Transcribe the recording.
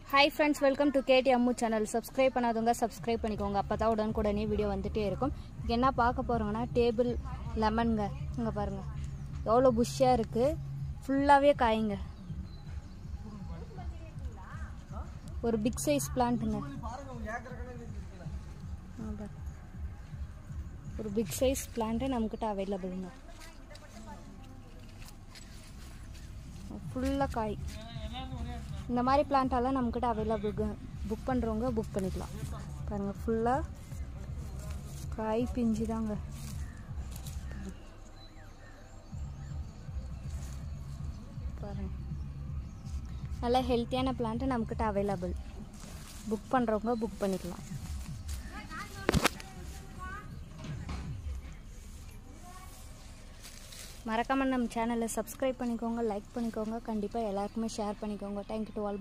hi friends welcome to KD Ammu channel subscribe பண்ணாதவங்க subscribe பண்ணிக்கோங்க அப்போ தான் உடனுக்குடனே வீடியோ வந்துட்டே இருக்கும் இங்கே என்ன பார்க்க போகிறோங்கன்னா டேபிள் லெமனுங்க இங்கே பாருங்கள் எவ்வளோ புஷ்ஷாக இருக்குது ஃபுல்லாகவே காய்ங்க ஒரு பிக் சைஸ் பிளான்ட்டுங்க ஒரு பிக் சைஸ் பிளான்ட்டு நம்மக்கிட்ட அவைலபிளுங்க ஃபுல்லாக காய் இந்த மாதிரி பிளான்ட்டெல்லாம் நம்மக்கிட்ட அவைலபிள் புக் பண்ணுறவங்க புக் பண்ணிக்கலாம் பாருங்கள் ஃபுல்லாக காய் பிஞ்சு தாங்க பாருங்க நல்லா ஹெல்த்தியான பிளான்ட்டு நம்மக்கிட்ட அவைலபிள் புக் பண்ணுறவங்க புக் பண்ணிக்கலாம் மறக்காமல் நம்ம சேனலை சப்ஸ்கிரைப் பண்ணிக்கோங்க லைக் பண்ணிக்கோங்க கண்டிப்பாக எல்லாருக்குமே ஷேர் பண்ணிக்கோங்க தேங்க்யூ டு ஆல்